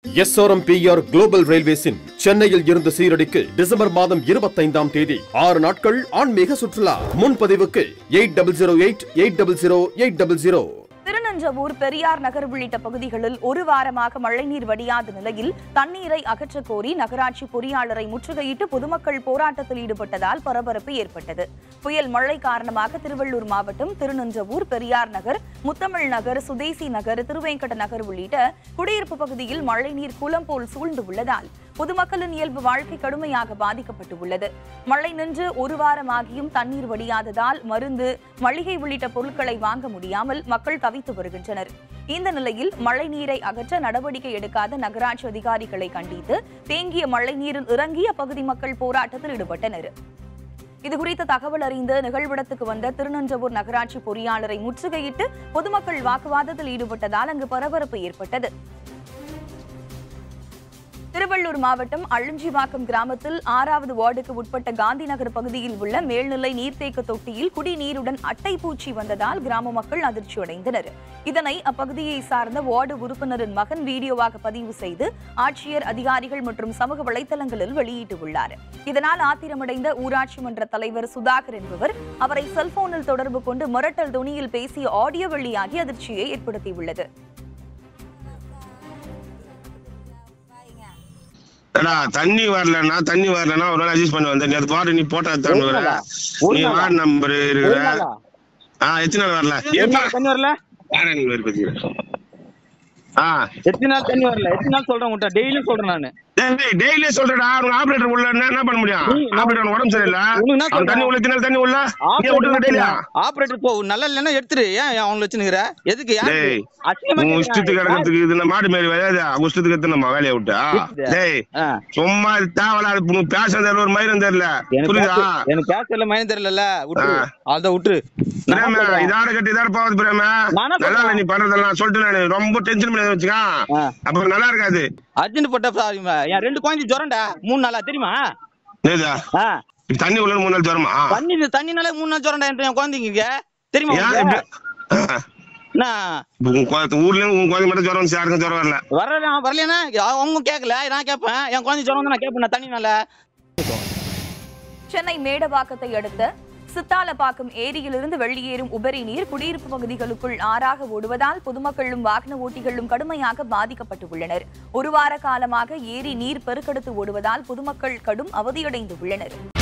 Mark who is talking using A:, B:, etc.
A: SRMPR global ரயில்வேஸின் சென்னையில் இருந்து சீரடிக்கு December மாதம் இருபத்தைந்தாம் தேதி ஆறு நாட்கள் ஆன்மீக சுற்றுலா முன்பதிவுக்கு eight double zero eight eight double zero eight double zero
B: Thirunanjavur Periyar Nagar உள்ளிட்ட பகுதிகளில் ஒரு வாரமாக மழைநீர் வடியாத நிலையில் தண்ணீரை அகற்றக் கோரி நகராட்சி பொறியாளரை முற்றுகையிட்டு பொதுமக்கள் போராட்டத்தில் ஈடுபட்டதால் பரபரப்பு ஏற்பட்டது புயல் மழை காரணமாக திருவள்ளூர் மாவட்டம் திருநஞ்சவூர் பெரியார் நகர் முத்தமிழ் நகர் சுதேசி நகர் திருவேங்கட நகர் உள்ளிட்ட குடியிருப்பு பகுதியில் மழைநீர் குளம் போல் சூழ்ந்து உள்ளதால் பொதுமக்களின் இயல்பு வாழ்க்கை கடுமையாக பாதிக்கப்பட்டு உள்ளது மழை நின்று ஒரு வாரமாகியும் தண்ணீர் வடியாததால் மருந்து மளிகை உள்ளிட்ட பொருட்களை வாங்க முடியாமல் மக்கள் தவித்து வருகின்றனர் இந்த நிலையில் மழை நீரை அகற்ற நடவடிக்கை எடுக்காத நகராட்சி அதிகாரிகளை கண்டித்து தேங்கிய மழை நீரில் இறங்கி அப்பகுதி மக்கள் போராட்டத்தில் ஈடுபட்டனர் இதுகுறித்த தகவல் அறிந்து நிகழ்விடத்துக்கு வந்த திருநஞ்சவூர் நகராட்சி பொறியாளரை முற்றுகையிட்டு பொதுமக்கள் வாக்குவாதத்தில் ஈடுபட்டதால் அங்கு பரபரப்பு ஏற்பட்டது திருவள்ளூர் மாவட்டம் அழுஞ்சிவாக்கம் கிராமத்தில் ஆறாவது வார்டுக்கு உட்பட்ட காந்தி நகர் பகுதியில் உள்ள மேல்நிலை நீர்த்தேக்க தொட்டியில் குடிநீருடன் அட்டை பூச்சி வந்ததால் கிராம மக்கள் அதிர்ச்சியடைந்தனர் இதனை அப்பகுதியை சார்ந்த வார்டு உறுப்பினரின் மகன் வீடியோவாக பதிவு செய்து ஆட்சியர் அதிகாரிகள் மற்றும் சமூக வலைதளங்களில் வெளியிட்டுள்ளார் இதனால் ஆத்திரமடைந்த ஊராட்சி மன்ற தலைவர் சுதாகர் என்பவர் அவரை செல்போனில் தொடர்பு கொண்டு மிரட்டல் துணியில் பேசிய ஆடியோ வெளியாகி அதிர்ச்சியை ஏற்படுத்தியுள்ளது
C: ஏடா தண்ணி வரலன்னா தண்ணி வரலன்னா ஒரு நாள் அட்ஜஸ்ட் பண்ணி வந்தேன் நேற்று பாரு நீ போட்டா தான்
D: ஒரு
C: வர
D: நாளா? ஒரு
C: நீ
D: நாளா?
C: வார்டு நம்பர்
D: ஒரு
C: இருக்கிற
D: நாளா?
C: ஆ எத்தனை நாள் வரல
D: எத்தனை நாள் தண்ணி வரல
C: யாரா நீ வேறு பத்திக்கிறேன் ஆ
D: எத்தனை நாள் தண்ணி வரல எத்தனை நாள் சொல்றேன் உன்கிட்ட டெய்லியும் சொல்றேன் நானு
C: டெய்லி சொல்றடா அவங்க ஆபரேட்டர் உள்ள என்ன என்ன பண்ண முடியும்
D: நீ- நான்
C: ஆபரேட்டர் உடம்பு சரியில்லை
D: உனக்கு என்ன
C: அவன் தண்ணி
D: சொல்றேன்?
C: உள்ள எத்தனை நாள் தண்ணி உள்ள நீ விட்டுருக்க டெய்லியா
D: ஆபரேட்டர் போ நல்லா இல்லைன்னா எடுத்துரு ஏன் அவங்களை வச்சுனுக்குற எதுக்கு யாருக்கு?
C: டேய்,
D: அசிங்கமா
C: உன்
D: கேக்குறான்.
C: இஷ்டத்துக்கு கிடக்கிறதுக்கு இது நம்ம மாடு மாரி வராது அவங்க இஷ்டத்துக்கு எடுத்து நம்ம வேலையை விட்டா
D: விட்டுடு.
C: டேய்
D: ஆ.
C: சும்மா இது தேவையில்லாத உனக்கு பேச தெரியல ஒரு மயிரும் தெரியல
D: எனக்கு
C: புரியுதா
D: பேச- எனக்கு பேசல மயனம் தெரியல விட்டுரு
C: ஆ.
D: அத விட்டுரு நான்
C: பிரேம
D: சொல்றேன்.
C: இதாட கட்டி இதாட போகுது பிரேம
D: நானா
C: நல்லா இல்ல
D: சொல்றேன்.
C: நீ பண்றதெல்லாம் சொல்லிட்டு நானு ரொம்ப டென்ஷன் பண்ணி வச்சுக்கா
D: ஆ.
C: அப்புறம் நல்லா இருக்காது
D: அர்ஜென்ட் பட்ட சாரி, என் ரெண்டு குழந்தை ஜுரம்டா மூணு நாளா தெரியுமா
C: நேதா
D: ஆ.
C: இப்ப தண்ணி உள்ள மூணு நாள் ஜுரமா
D: தண்ணி தண்ணினாலே மூணு நாள் ஜுரம்டா என் குழந்தைங்க தெரியுமா
C: ஏன்
D: உனக்கு?
C: இப்படி ஆ.
D: நான்
C: இப்ப உன் குழந்தை- ஊர்ல இருந்து உன் குழந்தை மட்டும் ஜுரம் வந்துச்சு, யாருக்கும் ஜுரம் வரல
D: வரல வரலனா அவங்க கேட்கல நான் கேட்பேன் என் குழந்தை ஜுரம் வந்து நான் கேட்பேன் தண்ணினால
B: சென்னை மேடவாக்கத்தை அடுத்த சித்தாலப்பாக்கம் ஏரியிலிருந்து வெளியேறும் உபரி நீர் குடியிருப்பு பகுதிகளுக்குள் ஆறாக ஓடுவதால் பொதுமக்களும் வாகன ஓட்டிகளும் கடுமையாக பாதிக்கப்பட்டு உள்ளனர் ஒரு வார காலமாக ஏரி நீர் பெருக்கெடுத்து ஓடுவதால் பொதுமக்கள் கடும் அவதியடைந்து உள்ளனர்